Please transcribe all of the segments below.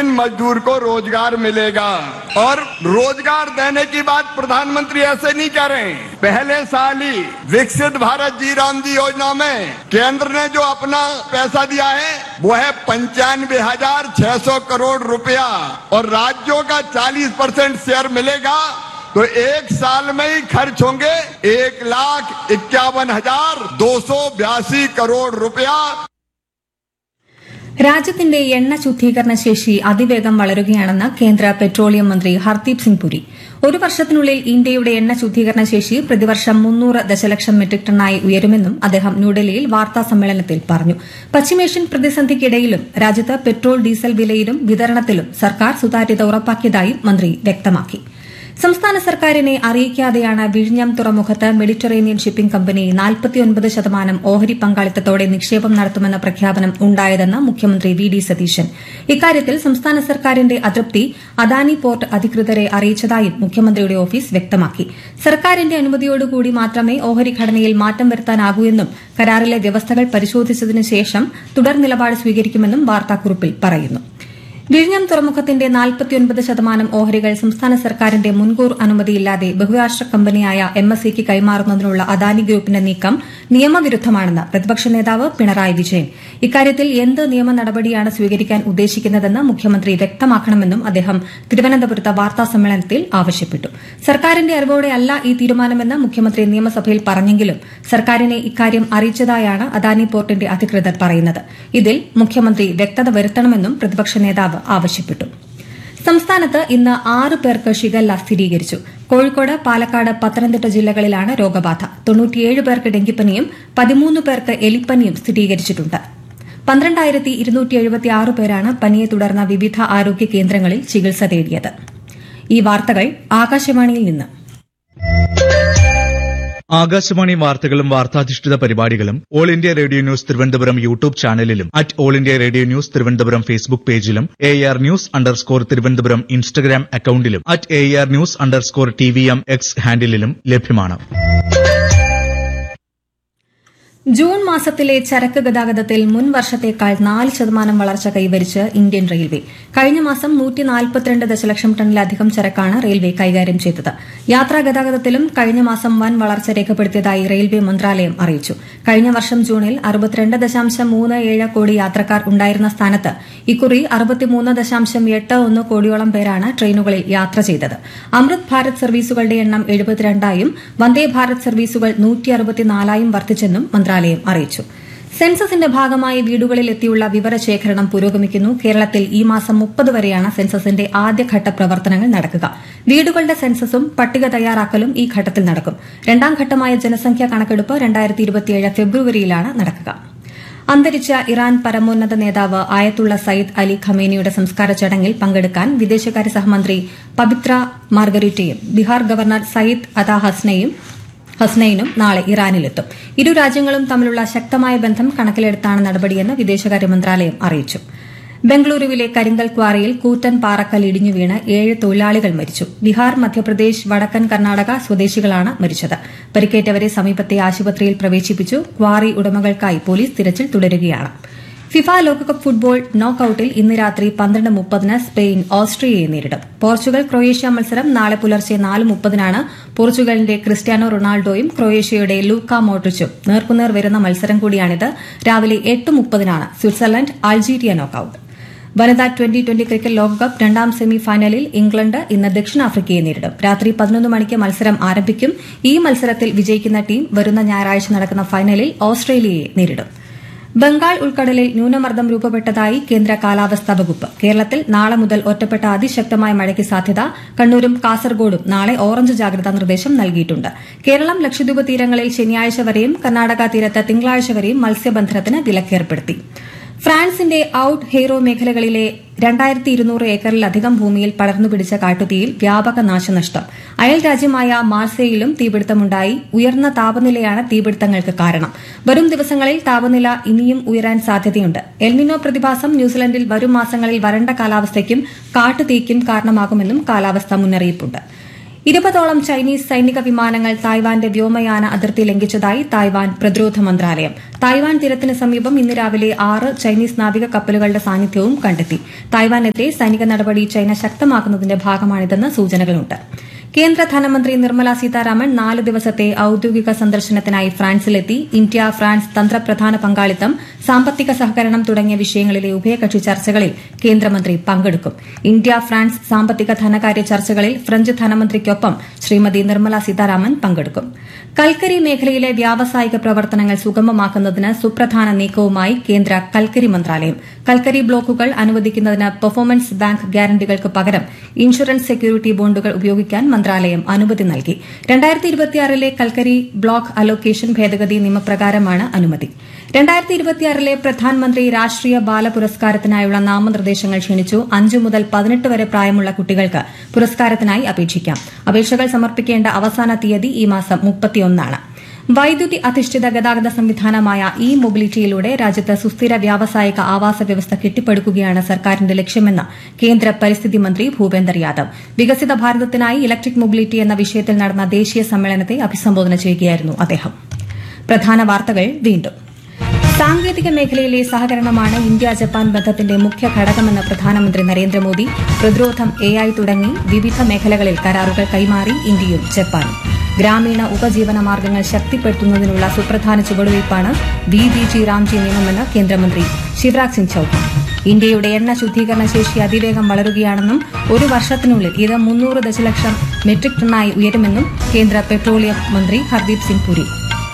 इन मजदूर को रोजगार मिलेगा और रोजगार देने की बात प्रधानमंत्री ऐसे नहीं कह रहे हैं पहले साल ही विकसित भारत जी राम जी योजना में केंद्र ने जो अपना पैसा दिया है वो है पंचानवे हजार छह सौ करोड़ रुपया और राज्यों का चालीस परसेंट शेयर मिलेगा तो एक साल में ही खर्च होंगे एक लाख इक्यावन हजार दो सौ बयासी करोड़ रुपया രാജ്യത്തിന്റെ എണ്ണ ശുദ്ധീകരണ ശേഷി അതിവേഗം വളരുകയാണെന്ന് കേന്ദ്ര പെട്രോളിയം മന്ത്രി ഹർദീപ് സിംഗ് പുരി ഒരു വർഷത്തിനുള്ളിൽ ഇന്ത്യയുടെ എണ്ണ ശുദ്ധീകരണ ശേഷി പ്രതിവർഷം മുന്നൂറ് ദശലക്ഷം മെട്രിക് ടണ്ണായി ഉയരുമെന്നും അദ്ദേഹം ന്യൂഡൽഹിയിൽ വാർത്താ സമ്മേളനത്തിൽ പറഞ്ഞു പശ്ചിമേഷ്യൻ പ്രതിസന്ധിക്കിടയിലും രാജ്യത്ത് പെട്രോൾ ഡീസൽ വിലയിലും വിതരണത്തിലും സർക്കാർ സുതാര്യത ഉറപ്പാക്കിയതായും മന്ത്രി വ്യക്തമാക്കി സംസ്ഥാന സർക്കാരിനെ അറിയിക്കാതെയാണ് വിഴിഞ്ഞം തുറമുഖത്ത് മെഡിറ്ററേനിയൻ ഷിപ്പിംഗ് കമ്പനി നാൽപ്പത്തിയൊൻപത് ശതമാനം ഓഹരി പങ്കാളിത്തത്തോടെ നിക്ഷേപം നടത്തുമെന്ന പ്രഖ്യാപനം ഉണ്ടായതെന്ന് മുഖ്യമന്ത്രി വി ഡി സതീശൻ ഇക്കാര്യത്തിൽ സംസ്ഥാന സർക്കാരിന്റെ അതൃപ്തി അദാനി പോർട്ട് അധികൃതരെ അറിയിച്ചതായും മുഖ്യമന്ത്രിയുടെ ഓഫീസ് വ്യക്തമാക്കി സർക്കാരിന്റെ അനുമതിയോടുകൂടി മാത്രമേ ഓഹരി ഘടനയിൽ മാറ്റം വരുത്താനാകൂ എന്നും കരാറിലെ വ്യവസ്ഥകൾ പരിശോധിച്ചതിനു ശേഷം തുടർ നിലപാട് സ്വീകരിക്കുമെന്നും വാർത്താക്കുറിപ്പിൽ പറയുന്നു വിഴിഞ്ഞം തുറമുഖത്തിന്റെ നാൽപ്പത്തിയൊൻപത് ശതമാനം ഓഹരികൾ സംസ്ഥാന സർക്കാരിന്റെ മുൻകൂർ അനുമതിയില്ലാതെ ബഹുരാഷ്ട്ര കമ്പനിയായ എം എസ് സിക്ക് കൈമാറുന്നതിനുള്ള അദാനി ഗ്രൂപ്പിന്റെ നീക്കം നിയമവിരുദ്ധമാണെന്ന് പ്രതിപക്ഷ നേതാവ് പിണറായി വിജയൻ ഇക്കാര്യത്തിൽ എന്ത് നിയമ നടപടിയാണ് സ്വീകരിക്കാൻ ഉദ്ദേശിക്കുന്നതെന്ന് മുഖ്യമന്ത്രി വ്യക്തമാക്കണമെന്നും അദ്ദേഹം തിരുവനന്തപുരത്ത് വാർത്താ സമ്മേളനത്തിൽ ആവശ്യപ്പെട്ടു സർക്കാരിന്റെ അറിവോടെയല്ല ഈ തീരുമാനമെന്ന് മുഖ്യമന്ത്രി നിയമസഭയിൽ പറഞ്ഞെങ്കിലും സർക്കാരിനെ ഇക്കാര്യം അറിയിച്ചതായാണ് അദാനി പോർട്ടിന്റെ അധികൃതർ പറയുന്നത് ഇതിൽ മുഖ്യമന്ത്രി വ്യക്തത വരുത്തണമെന്നും പ്രതിപക്ഷ നേതാവ് ആവശ്യപ്പെട്ടു സംസ്ഥാനത്ത് ഇന്ന് ആറ് പേർക്ക് ഷിഗല്ല സ്ഥിരീകരിച്ചു കോഴിക്കോട് പാലക്കാട് പത്തനംതിട്ട ജില്ലകളിലാണ് രോഗബാധ തൊണ്ണൂറ്റിയേഴ് പേർക്ക് ഡെങ്കിപ്പനിയും പതിമൂന്ന് പേർക്ക് എലിപ്പനിയും സ്ഥിരീകരിച്ചിട്ടുണ്ട് പന്ത്രണ്ടായിരത്തി ഇരുന്നൂറ്റി എഴുപത്തിയാറ് പേരാണ് പനിയെ തുടർന്ന് വിവിധ ആരോഗ്യ കേന്ദ്രങ്ങളിൽ ചികിത്സ തേടിയത് ഈ വാർത്തകൾ ആകാശവാണിയിൽ നിന്ന് ആകാശവാണി വാർത്തകളും വാർത്താധിഷ്ഠിത പരിപാടികളും All India Radio News Thiruvananthapuram YouTube ചാനലിലും at All India Radio News Thiruvananthapuram Facebook പേജിലും A R news underscore Thiruvananthapuram Instagram അക്കൌണ്ടിലും at A R news underscore T V M X ഹാൻഡിലും ലഭ്യമാണ് ജൂൺ മാസത്തിലെ ചരക്ക് ഗതാഗതത്തിൽ മുൻ വർഷത്തേക്കാൾ നാല് ശതമാനം വളർച്ച കൈവരിച്ച് ഇന്ത്യൻ റെയിൽവേ കഴിഞ്ഞ മാസം നൂറ്റി നാൽപ്പത്തിരണ്ട് ദശലക്ഷം ടണ്ണിലധികം ചരക്കാണ് റെയിൽവേ കൈകാര്യം ചെയ്തത് യാത്രാ ഗതാഗതത്തിലും കഴിഞ്ഞ മാസം വൻ വളർച്ച രേഖപ്പെടുത്തിയതായി റെയിൽവേ മന്ത്രാലയം അറിയിച്ചു കഴിഞ്ഞ വർഷം ജൂണിൽ അറുപത്തിരണ്ട് ദശാംശം മൂന്ന് ഏഴ് കോടി യാത്രക്കാർ ഉണ്ടായിരുന്ന സ്ഥാനത്ത് ഇക്കുറി അറുപത്തിമൂന്ന് ദശാംശം എട്ട് ഒന്ന് കോടിയോളം പേരാണ് ട്രെയിനുകളിൽ യാത്ര ചെയ്തത് അമൃത് ഭാരത് സർവീസുകളുടെ എണ്ണം എഴുപത്തിരണ്ടായും വന്ദേ ഭാരത് സർവീസുകൾ നൂറ്റി അറുപത്തിനാലായും വർദ്ധിച്ചെന്നും മന്ത്രാലയം അറിയിച്ചു സെൻസസിന്റെ ഭാഗമായി വീടുകളിൽ എത്തിയുള്ള വിവരശേഖരണം പുരോഗമിക്കുന്നു കേരളത്തിൽ ഈ മാസം മുപ്പത് വരെയാണ് സെൻസസിന്റെ ആദ്യഘട്ട പ്രവർത്തനങ്ങൾ നടക്കുക വീടുകളുടെ സെൻസസും പട്ടിക തയ്യാറാക്കലും ഈ ഘട്ടത്തിൽ നടക്കും രണ്ടാം ഘട്ടമായ ജനസംഖ്യാ കണക്കെടുപ്പ് രണ്ടായിരത്തി ഇരുപത്തിയേഴ് ഫെബ്രുവരിയിലാണ് നടക്കുക അന്തരിച്ച ഇറാൻ പരമോന്നത നേതാവ് ആയത്തുള്ള സയ്യിദ് അലി ഖമേനിയുടെ സംസ്കാര ചടങ്ങിൽ പങ്കെടുക്കാൻ വിദേശകാര്യ സഹമന്ത്രി പവിത്ര മാർഗരിറ്റയും ബീഹാർ ഗവർണർ സയ്യിദ് അതാ ഹസ്നയും ഹസ്നൈനും നാളെ ഇറാനിലെത്തും ഇരു രാജ്യങ്ങളും തമ്മിലുള്ള ശക്തമായ ബന്ധം കണക്കിലെടുത്താണ് നടപടിയെന്ന് വിദേശകാര്യ മന്ത്രാലയം അറിയിച്ചു ബംഗളൂരുവിലെ കരിങ്കൽ ക്വാറിയിൽ കൂറ്റൻ പാറക്കൽ ഇടിഞ്ഞു വീണ് ഏഴ് തൊഴിലാളികൾ മരിച്ചു ബീഹാർ മധ്യപ്രദേശ് വടക്കൻ കർണാടക സ്വദേശികളാണ് മരിച്ചത് പരിക്കേറ്റവരെ സമീപത്തെ ആശുപത്രിയിൽ പ്രവേശിപ്പിച്ചു ക്വാറി ഉടമകൾക്കായി പോലീസ് തിരച്ചിൽ തുടരുകയാണ് ഫിഫ ലോകകപ്പ് ഫുട്ബോൾ നോക്കൌട്ടിൽ ഇന്ന് രാത്രി പന്ത്രണ്ട് മുപ്പതിന് സ്പെയിൻ ഓസ്ട്രിയയെ നേരിടും പോർച്ചുഗൽ ക്രൊയേഷ്യ മത്സരം നാളെ പുലർച്ചെ നാല് മുപ്പതിനാണ് പോർച്ചുഗലിന്റെ ക്രിസ്ത്യാനോ റൊണാൾഡോയും ക്രൊയേഷ്യയുടെ ലൂക്ക മോട്രിച്ചും നേർക്കുനേർ വരുന്ന മത്സരം കൂടിയാണിത് രാവിലെ എട്ട് മുപ്പതിനാണ് സ്വിറ്റ്സർലൻഡ് അൾജീരിയ നോക്കൌട്ട് വനിതാ ട്വന്റി ട്വന്റി ക്രിക്കറ്റ് ലോകകപ്പ് രണ്ടാം സെമി ഫൈനലിൽ ഇംഗ്ലണ്ട് ഇന്ന് ദക്ഷിണാഫ്രിക്കയെ നേരിടും രാത്രി പതിനൊന്ന് മണിക്ക് മത്സരം ആരംഭിക്കും ഈ മത്സരത്തിൽ വിജയിക്കുന്ന ടീം വരുന്ന ഞായറാഴ്ച നടക്കുന്ന ഫൈനലിൽ ഓസ്ട്രേലിയയെ നേരിടും ബംഗാൾ ഉൾക്കടലിൽ ന്യൂനമർദ്ദം രൂപപ്പെട്ടതായി കേന്ദ്ര കാലാവസ്ഥാ വകുപ്പ് കേരളത്തിൽ നാളെ മുതൽ ഒറ്റപ്പെട്ട അതിശക്തമായ മഴയ്ക്ക് സാധ്യത കണ്ണൂരും കാസർഗോഡും നാളെ ഓറഞ്ച് ജാഗ്രതാ നിർദ്ദേശം നൽകിയിട്ടുണ്ട് കേരളം ലക്ഷദ്വീപ് തീരങ്ങളിൽ ശനിയാഴ്ച വരെയും കർണാടക തീരത്ത് തിങ്കളാഴ്ച വരെയും മത്സ്യബന്ധനത്തിന് വിലക്കേർപ്പെടുത്തി ഫ്രാൻസിന്റെ ഔട്ട് ഹെയ്റോ മേഖലകളിലെ രണ്ടായിരത്തി ഇരുന്നൂറ് ഏക്കറിലധികം ഭൂമിയിൽ പടർന്നു പിടിച്ച കാട്ടുതീയിൽ വ്യാപക നാശനഷ്ടം അയൽ രാജ്യമായ മാർസേയിലും തീപിടുത്തമുണ്ടായി ഉയർന്ന താപനിലയാണ് തീപിടുത്തങ്ങൾക്ക് കാരണം വരും ദിവസങ്ങളിൽ താപനില ഇനിയും ഉയരാൻ സാധ്യതയുണ്ട് എൽനിനോ പ്രതിഭാസം ന്യൂസിലൻഡിൽ വരും മാസങ്ങളിൽ വരണ്ട കാലാവസ്ഥയ്ക്കും കാട്ടുതീക്കും കാരണമാകുമെന്നും കാലാവസ്ഥാ മുന്നറിയിപ്പുണ്ട് ഇരുപതോളം ചൈനീസ് സൈനിക വിമാനങ്ങൾ തായ്വാന്റെ വ്യോമയാന അതിർത്തി ലംഘിച്ചതായി തായ്വാൻ പ്രതിരോധ മന്ത്രാലയം തായ്വാൻ തീരത്തിന് സമീപം ഇന്ന് രാവിലെ ആറ് ചൈനീസ് നാവിക കപ്പലുകളുടെ സാന്നിധ്യവും കണ്ടെത്തി തായ്വാനെതിരെ സൈനിക നടപടി ചൈന ശക്തമാക്കുന്നതിന്റെ ഭാഗമാണിതെന്ന് സൂചനകളുണ്ട് കേന്ദ്ര ധനമന്ത്രി നിർമ്മല സീതാരാമൻ നാല് ദിവസത്തെ ഔദ്യോഗിക സന്ദർശനത്തിനായി ഫ്രാൻസിലെത്തി ഇന്ത്യ ഫ്രാൻസ് തന്ത്രപ്രധാന പങ്കാളിത്തം സാമ്പത്തിക സഹകരണം തുടങ്ങിയ വിഷയങ്ങളിലെ ഉഭയകക്ഷി ചർച്ചകളിൽ കേന്ദ്രമന്ത്രി പങ്കെടുക്കും ഇന്ത്യ ഫ്രാൻസ് സാമ്പത്തിക ധനകാര്യ ചർച്ചകളിൽ ഫ്രഞ്ച് ധനമന്ത്രിക്കൊപ്പം ശ്രീമതി നിർമ്മല സീതാരാമൻ പങ്കെടുക്കും കൽക്കരി മേഖലയിലെ വ്യാവസായിക പ്രവർത്തനങ്ങൾ സുഗമമാക്കുന്നതിന് സുപ്രധാന നീക്കവുമായി കേന്ദ്ര കൽക്കരി മന്ത്രാലയം കൽക്കരി ബ്ലോക്കുകൾ അനുവദിക്കുന്നതിന് പെർഫോമൻസ് ബാങ്ക് ഗ്യാരണ്ടികൾക്ക് പകരം ഇൻഷുറൻസ് സെക്യൂരിറ്റി ബോണ്ടുകൾ ഉപയോഗിക്കാൻ മന്ത്രാലയം അനുമതി നൽകി രണ്ടായിരത്തി ഇരുപത്തിയാറിലെ കൽക്കരി ബ്ലോക്ക് അലോക്കേഷൻ ഭേദഗതി നിയമപ്രകാരമാണ് അനുമതി രണ്ടായിരത്തി ഇരുപത്തിയാറിലെ പ്രധാനമന്ത്രി രാഷ്ട്രീയ ബാല പുരസ്കാരത്തിനായുള്ള നാമനിർദ്ദേശങ്ങൾ ക്ഷണിച്ചു അഞ്ചു മുതൽ പതിനെട്ട് വരെ പ്രായമുള്ള കുട്ടികൾക്ക് പുരസ്കാരത്തിനായി അപേക്ഷിക്കാം അപേക്ഷകൾ സമർപ്പിക്കേണ്ട അവസാന തീയതി ഈ മാസം മുപ്പത്തിയൊന്നാണ് വൈദ്യുതി അധിഷ്ഠിത ഗതാഗത സംവിധാനമായ ഇ മൊബിലിറ്റിയിലൂടെ രാജ്യത്ത് സുസ്ഥിര വ്യാവസായിക ആവാസ വ്യവസ്ഥ കെട്ടിപ്പടുക്കുകയാണ് സർക്കാരിന്റെ ലക്ഷ്യമെന്ന് കേന്ദ്ര പരിസ്ഥിതി മന്ത്രി ഭൂപേന്ദർ യാദവ് വികസിത ഭാരതത്തിനായി ഇലക്ട്രിക് മൊബിലിറ്റി എന്ന വിഷയത്തിൽ നടന്ന ദേശീയ സമ്മേളനത്തെ അഭിസംബോധന ചെയ്യുകയായിരുന്നു അദ്ദേഹം പ്രധാന വാർത്തകൾ വീണ്ടും സാങ്കേതിക മേഖലയിലെ സഹകരണമാണ് ഇന്ത്യ ജപ്പാൻ ബന്ധത്തിന്റെ മുഖ്യ ഘടകമെന്ന് പ്രധാനമന്ത്രി നരേന്ദ്രമോദി പ്രതിരോധം എ ഐ തുടങ്ങി വിവിധ മേഖലകളിൽ കരാറുകൾ കൈമാറി ഇന്ത്യയും ജപ്പാനും ഗ്രാമീണ ഉപജീവന മാർഗ്ഗങ്ങൾ ശക്തിപ്പെടുത്തുന്നതിനുള്ള സുപ്രധാന ചുവടുവയ്പ്പാണ് വി ബി ജി രാംജി നിയമമെന്ന് കേന്ദ്രമന്ത്രി ശിവരാജ് സിംഗ് ചൌഹാൻ ഇന്ത്യയുടെ എണ്ണ ശുദ്ധീകരണ ശേഷി അതിവേഗം വളരുകയാണെന്നും ഒരു വർഷത്തിനുള്ളിൽ ഇത് മുന്നൂറ് ദശലക്ഷം മെട്രിക് ടണ്ണായി ഉയരുമെന്നും കേന്ദ്ര പെട്രോളിയം മന്ത്രി ഹർദീപ് സിംഗ് പുരി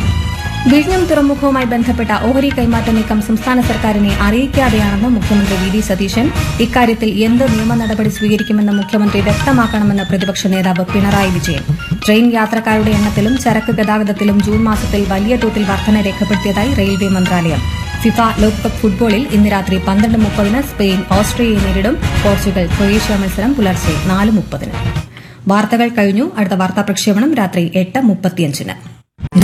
വിഴിഞ്ഞം തുറമുഖവുമായി ബന്ധപ്പെട്ട ഓഹരി കൈമാറ്റ നീക്കം സംസ്ഥാന സർക്കാരിനെ അറിയിക്കാതെയാണെന്ന് മുഖ്യമന്ത്രി വി ഡി സതീശൻ ഇക്കാര്യത്തിൽ എന്ത് നിയമ നടപടി സ്വീകരിക്കുമെന്ന് മുഖ്യമന്ത്രി വ്യക്തമാക്കണമെന്ന് പ്രതിപക്ഷ നേതാവ് പിണറായി വിജയൻ ട്രെയിൻ യാത്രക്കാരുടെ എണ്ണത്തിലും ചരക്ക് ഗതാഗതത്തിലും ജൂൺ മാസത്തിൽ വലിയ തോതിൽ വർധന രേഖപ്പെടുത്തിയതായി റെയിൽവേ മന്ത്രാലയം ഫിഫ ലോകകപ്പ് ഫുട്ബോളിൽ ഇന്ന് രാത്രി പന്ത്രണ്ട് മുപ്പതിന് സ്പെയിൻ ഓസ്ട്രേലിയയെ നേരിടും പോർച്ചുഗൽ ക്രൊയേഷ്യ മത്സരം പുലർച്ചെ നാല് മുപ്പതിന് വാർത്തകൾ കഴിഞ്ഞു അടുത്ത വാർത്താ പ്രക്ഷേപണം രാത്രി എട്ട് മുപ്പത്തിയഞ്ചിന്